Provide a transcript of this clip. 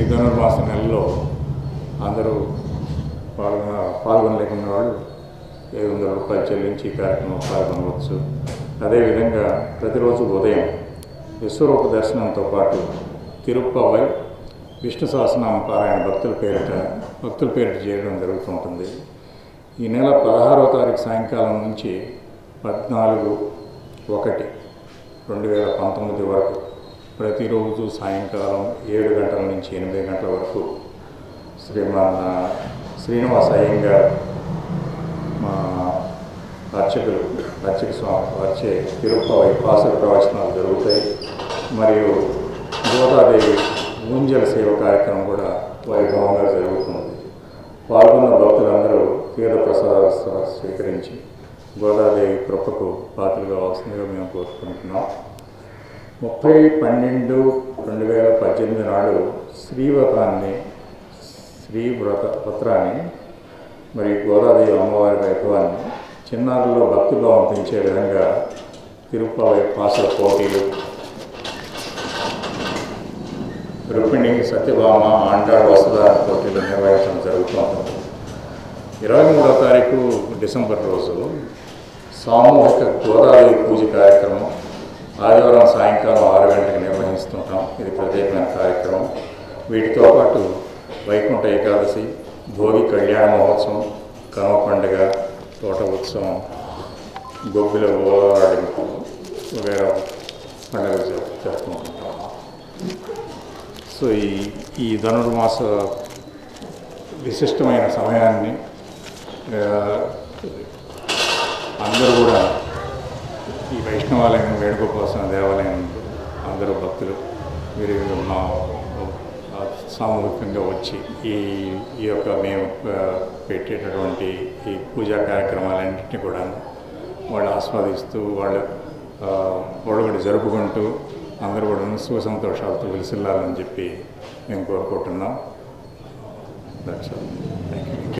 ధనుర్మాస నెలలో అందరూ పాల్గొన పాల్గొనలేకున్న వాళ్ళు ఏడు వందల రూపాయలు చెల్లించి ఈ కార్యక్రమం పాల్గొనవచ్చు అదేవిధంగా ప్రతిరోజు ఉదయం విశ్వరూప దర్శనంతో పాటు తిరుప్పవై విష్ణు సహస్రనామ పారాయణ భక్తుల పేరిట భక్తుల పేరిట చేయడం జరుగుతుంటుంది ఈ నెల పదహారవ తారీఖు సాయంకాలం నుంచి పద్నాలుగు ఒకటి రెండు వేల పంతొమ్మిది వరకు ప్రతిరోజు సాయంకాలం ఏడు గంటల నుంచి ఎనిమిది గంటల వరకు శ్రీమాన్ శ్రీనివాస అయ్యంగార్ మా అర్చకులు అర్చక స్వామి వచ్చే తిరుపతి పాసర ప్రవచనాలు జరుగుతాయి మరియు గోదాదేవి ఊంజల సేవ కార్యక్రమం కూడా వైభవంగా జరుగుతుంది పాల్గొన్న భక్తులందరూ తీర్థ ప్రసాదాలు స్వ- స్వీకరించి గోదాదేవి కృపకు పాత్రలు కావాల్సిందిగా మేము కోరుకుంటున్నాం ముప్పై పన్నెండు రెండు వేల పద్దెనిమిది నాడు శ్రీవ్రతాన్ని శ్రీవ్రత పత్రాన్ని మరి గోదాదేవి అమ్మవారి వైభవాన్ని చిన్నారుల్లో భక్తిభావం పెంచే విధంగా తిరుపతి పాసల పోటీలు రుక్మిణి సత్యభామ ఆండాళ్ వసుధార పోటీలు నిర్వహించడం జరుగుతుంది ఇరవై మూడవ తారీఖు డిసెంబర్ రోజు సామూహిక గోదావరి పూజ కార్యక్రమం ఆదివారం సాయంకాలం ఆరు గంటలకు నిర్వహిస్తుంటాం ఇది ప్రత్యేకమైన కార్యక్రమం వీటితో పాటు వైకుంఠ ఏకాదశి భోగి కళ్యాణ మహోత్సవం కనుమ పండుగ తోట ఉత్సవం గొబ్బిల ఓలాడింపు వేరే పండుగలు జరుపు- జరుపుకుంటుంటాం సో ఈ ఈ ధనుర్మాస విశిష్టమైన సమయాన్ని ఆ, అందరూ కూడా ఈ వైష్ణవాలయం వేణుగోపాసన దేవాలయం అందరూ భక్తులు మీరు మా ఆ, సామూహికంగా వచ్చి ఈ ఈ యొక్క మేము ఆ, పెట్టేటటువంటి ఈ పూజా కార్యక్రమాలన్నింటినీ కూడా వాళ్ళు ఆస్వాదిస్తూ వాళ్ళు ఆ, వాళ్ళు కూడా జరుపుకుంటూ అందరూ కూడా సుఖ సంతోషాలతో విలిసిల్లాలని చెప్పి మేము కోరుకుంటున్నాం దట్స్ థ్యాంక్ యూ